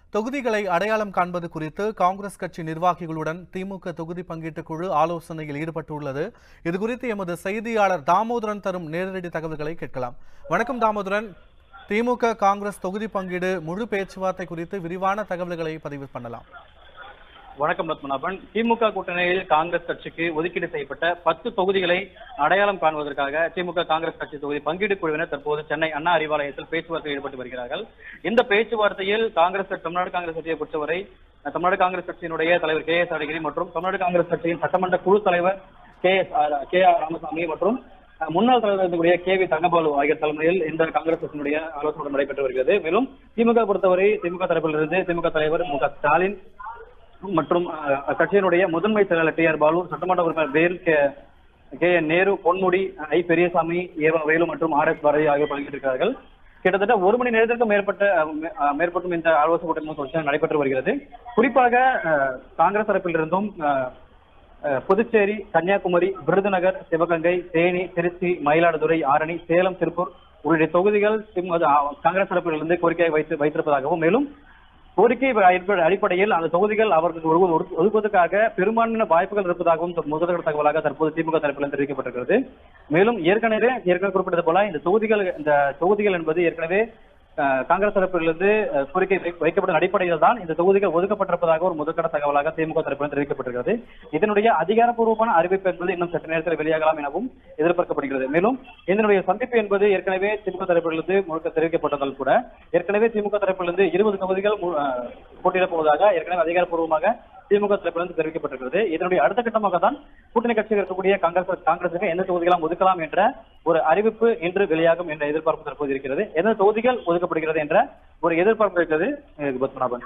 தொகுதிகளை அடையாளம் காண்பது குறித்து காங்கிரஸ் கட்சி நிர்வாகிகளுடன் திமுக தொகுதி பங்கீட்டு குழு ஆலோசனையில் ஈடுபட்டுள்ளது இதுகுறித்து எமது செய்தியாளர் தாமோதரன் தரும் நேரடி தகவல்களை கேட்கலாம் வணக்கம் தாமோதரன் திமுக காங்கிரஸ் தொகுதி பங்கீடு முழு பேச்சுவார்த்தை குறித்து விரிவான தகவல்களை பதிவு பண்ணலாம் வணக்கம் பத்மநாபன் திமுக கூட்டணியில் காங்கிரஸ் கட்சிக்கு ஒதுக்கீடு செய்யப்பட்ட பத்து தொகுதிகளை அடையாளம் காண்பதற்காக திமுக காங்கிரஸ் கட்சி தொகுதி பங்கீடு குழுவினர் தற்போது சென்னை அண்ணா அறிவாலயத்தில் பேச்சுவார்த்தையில் ஈடுபட்டு வருகிறார்கள் இந்த பேச்சுவார்த்தையில் காங்கிரஸ் தமிழ்நாடு காங்கிரஸ் கட்சியை பொறுத்தவரை தமிழ்நாடு காங்கிரஸ் கட்சியினுடைய தலைவர் கே எஸ் அழகிரி மற்றும் தமிழ்நாடு காங்கிரஸ் கட்சியின் சட்டமன்ற குழு தலைவர் K S K R Ramasamy மற்றும் முன்னாள் தலைவர் இருக்கக்கூடிய கே வி தங்கபாலு ஆகியோர் தலைமையில் இந்த காங்கிரஸ் கட்சியினுடைய ஆலோசனை நடைபெற்று வருகிறது மேலும் திமுக பொறுத்தவரை திமுக தரப்பிலிருந்து திமுக தலைவர் மு க ஸ்டாலின் மற்றும் அஹ், கட்சியினுடைய முதன்மை செயலாளர் டி ஆர் பாலு சட்டமன்ற உறுப்பினர் வேல் K K N Nehru Ponmudi I Periyasamy ஏவா வேலு மற்றும் ஆர் எஸ் பாரதி ஆகியோர் பங்கேற்றிருக்கிறார்கள் கிட்டத்தட்ட ஒரு மணி நேரத்திற்கும் மேற்பட்ட அஹ், மே- அஹ், மேற்பட்டும் இந்த ஆலோசனை கூட்டம் தொடர்ச்சியாக நடைபெற்று வருகிறது குறிப்பாக அஹ், காங்கிரஸ் தரப்பிலிருந்தும் அஹ், அஹ், புதுச்சேரி கன்னியாகுமரி விருதுநகர் சிவகங்கை தேனி திருச்சி மயிலாடுதுறை ஆரணி சேலம் திருப்பூர் உள்ளிட்ட தொகுதிகள் திமு- அது, அஹ், காங்கிரஸ் தரப்பிலிருந்து கோரிக்கையை வைத்து வைத்திருப்பதாகவும் மேலும் கோரிக்கை அடிப்படை- அடிப்படையில் அந்த தொகுதிகள் அவர்களுக்கு ஒதுக்கு- ஒதுக்கு- ஒதுக்குவதற்காக பெரும்பான்மையான வாய்ப்புகள் இருப்பதாகவும் த- முதல்கட்ட தகவலாக தற்போது திமுக தரப்பில் தெரிவிக்கப்பட்டிருக்கிறது மேலும் ஏற்கனவே ஏற்கனவே குறிப்பிட்டது போல இந்த தொகுதிகள் இந்த தொகுதிகள் என்பது ஏற்கனவே அஹ், காங்கிரஸ் தரப்பிலிருந்து அஹ், கோரிக்கை வை- வைக்கப்பட்ட அடிப்படையில் தான் இந்த தொகுதிகள் ஒதுக்கப்பட்டிருப்பதாக ஒரு முதற்கட்ட தகவலாக திமுக தரப்பில் தெரிவிக்கப்பட்டிருக்கிறது இதனுடைய அதிகாரப்பூர்வமான அறிவிப்பு என்பது இன்னும் சற்று நேரத்தில் வெளியாகலாம் எனவும் எதிர்பார்க்கப்படுகிறது மேலும் இதனுடைய சந்திப்பு என்பது ஏற்கனவே திமுக தரப்பிலிருந்து முழுக்க தெரிவிக்கப்பட்டதால் கூட ஏற்கனவே திமுக தரப்பிலிருந்து இருபது தொகுதிகள் மு- அஹ், போட்டியிடப் போவதாக ஏற்கனவே அதிகாரப்பூர்வமாக திமுக தரப்பிலிருந்து தெரிவிக்கப்பட்டிருக்கிறது இதனுடைய அடுத்த கட்டமாக தான் கூட்டணி கட்சிகள் இருக்கக்கூடிய காங்கிரஸ் காங்கிரசுக்கு எந்த தொகுதிகளும் ஒதுக்கலாம் என்ற ஒரு அறிவிப்பு இன்று வெளியாகும் என்ற எதிர்பார்ப்பு தற்போது இருக்கிறது எந்த தொகுதிகள் ஒதுக்கப்படுகிறது என்ற ஒரு எதிர்பார்ப்பு இருக்கிறது அஹ், பத்மநாபன்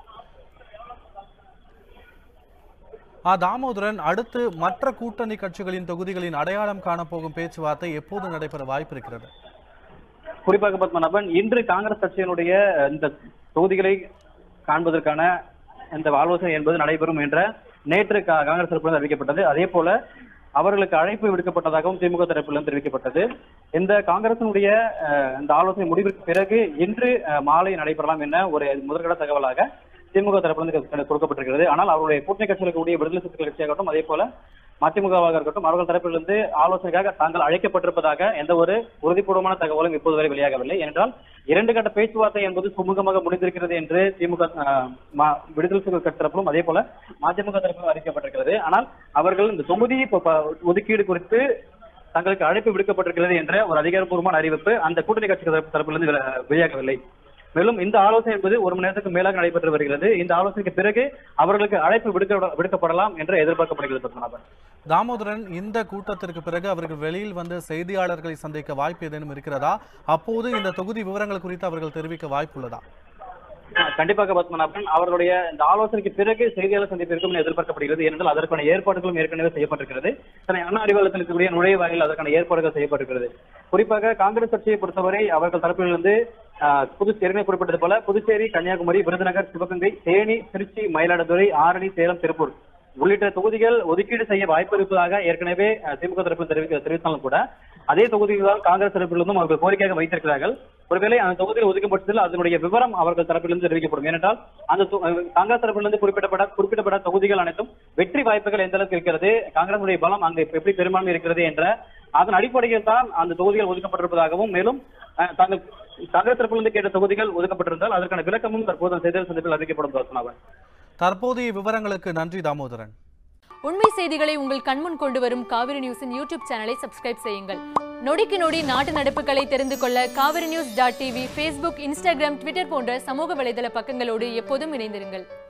ஆ தாமோதரன் அடுத்து மற்ற கூட்டணி கட்சிகளின் தொகுதிகளின் அடையாளம் காணப்போகும் பேச்சுவார்த்தை எப்போது நடைபெற வாய்ப்பு இருக்கிறது குறிப்பாக பத்மநாபன் இன்று காங்கிரஸ் கட்சியினுடைய அஹ், இந்த தொகுதிகளை காண்பதற்கான இந்த ஆலோசனை என்பது நடைபெறும் என்ற நேற்று கா- காங்கிரஸ் தரப்பிலிருந்து அறிவிக்கப்பட்டது அதே போல அவர்களுக்கு அழைப்பு விடுக்கப்பட்டதாகவும் திமுக தரப்பிலிருந்து தெரிவிக்கப்பட்டது இந்த காங்கிரசினுடைய அஹ், இந்த ஆலோசனை முடிவிற்கு பிறகு இன்று அஹ், மாலை நடைபெறலாம் என ஒரு முதற்கட்ட தகவலாக திமுக தரப்பிலிருந்து க- கொடுக்கப்பட்டிருக்கிறது ஆனால் அவருடைய கூட்டணி கட்சிகளுக்கு கூடிய விடுதலை சிறுத்தைகள் கட்சியாகட்டும் அதே போல மதிமுகவாக இருக்கட்டும் அவர்கள் தரப்பிலிருந்து ஆலோசனைக்காக தாங்கள் அழைக்கப்பட்டிருப்பதாக எந்த ஒரு உறுதிப்பூர்வமான தகவலும் இப்போது வரை வெளியாகவில்லை ஏனென்றால் இரண்டு கட்ட பேச்சுவார்த்தை என்பது சுமூகமாக முடிந்திருக்கிறது என்று திமுக ஆஹ், ம- விடுதலை சிறுத்தைகள் கட்சி தரப்பிலும் அதே போல மதிமுக தரப்பிலும் அறிவிக்கப்பட்டிருக்கிறது ஆனால் அவர்கள் இந்த தொகுதி ப- ப- ஒதுக்கீடு குறித்து தங்களுக்கு அழைப்பு விடுக்கப்பட்டிருக்கிறது என்ற ஒரு அதிகாரப்பூர்வமான அறிவிப்பு அந்த கூட்டணி கட்சி தரப்பு- தரப்பிலிருந்து வெளி- வெளியாகவில்லை மேலும் இந்த ஆலோசனை என்பது ஒரு மணி நேரத்துக்கு மேலாக நடைபெற்று வருகிறது இந்த ஆலோசனைக்கு பிறகு அவர்களுக்கு அழைப்பு விடுக்க விடுக்கப்படலாம் என்று எதிர்பார்க்கப்படுகிறது பத்மநாபன் தாமோதரன் இந்த கூட்டத்திற்கு பிறகு அவர்கள் வெளியில் வந்து செய்தியாளர்களை சந்திக்க வாய்ப்பு ஏதேனும் இருக்கிறதா அப்போது இந்த தொகுதி விவரங்கள் குறித்து அவர்கள் தெரிவிக்க வாய்ப்புள்ளதா கண்டிப்பாக பத்மநாபன் அவர்களுடைய இந்த ஆலோசனைக்கு பிறகு செய்தியாளர் சந்திப்பு இருக்கும் என எதிர்பார்க்கப்படுகிறது ஏனென்றால் அதற்கான ஏற்பாடுகளும் ஏற்கனவே செய்யப்பட்டிருக்கிறது சென்னை அண்ணா அறிவாலயத்தில் இருக்கக்கூடிய நுழைவாயில் அதற்கான ஏற்பாடுகள் செய்யப்பட்டிருக்கிறது குறிப்பாக காங்கிரஸ் கட்சியை பொறுத்தவரை அவர்கள் தரப்பிலிருந்து ஆஹ், புதுச்சேரி குறிப்பிட்டது போல புதுச்சேரி கன்னியாகுமரி விருதுநகர் சிவகங்கை தேனி திருச்சி மயிலாடுதுறை ஆரணி சேலம் திருப்பூர் உள்ளிட்ட தொகுதிகள் ஒதுக்கீடு செய்ய வாய்ப்பு இருப்பதாக ஏற்கனவே அஹ், திமுக தரப்பில் தெரிவிக்க தெரிவித்தாலும் கூட அதே தொகுதிகள் தான் காங்கிரஸ் தரப்பிலிருந்தும் அவர்கள் கோரிக்கையாக வைத்திருக்கிறார்கள் ஒருவேளை அந்த தொகுதியில் ஒதுக்கும் பட்சத்தில் அதனுடைய விவரம் அவர்கள் தரப்பிலிருந்து தெரிவிக்கப்படும் ஏனென்றால் அந்த தொ- அஹ், காங்கிரஸ் தரப்பிலிருந்து குறிப்பிடப்பட குறிப்பிடப்பட்ட தொகுதிகள் அனைத்தும் வெற்றி வாய்ப்புகள் எந்த அளவுக்கு இருக்கிறது காங்கிரசுடைய பலம் அங்கு எப்படி பெரும்பான்மை இருக்கிறது என்ற அதன் அடிப்படையில் தான் அந்த தொகுதிகள் ஒதுக்கப்பட்டிருப்பதாகவும் மேலும் அஹ், தாங்கள் காங்கிரஸ் தரப்பிலிருந்து கேட்ட தொகுதிகள் ஒதுக்கப்பட்டிருந்தால் அதற்கான விளக்கமும் தற்போது செய்தியாளர் சந்திப்பில் அறிவிக்கப்படும் பத்மநாபன் தற்போதைய விவரங்களுக்கு நன்றி தாமோதரன் உண்மை செய்திகளை உங்கள் கண்முன் கொண்டு வரும் காவிரி நியூஸின் யூடியூப் சேனலை சப்ஸ்கிரைப் செய்யுங்கள் நொடிக்கு நொடி நாட்டு நடப்புகளை தெரிந்து கொள்ள Kaveri news dot TV Facebook Instagram Twitter போன்ற சமூக வலைதள பக்கங்களோடு எப்போதும் இணைந்திருங்கள்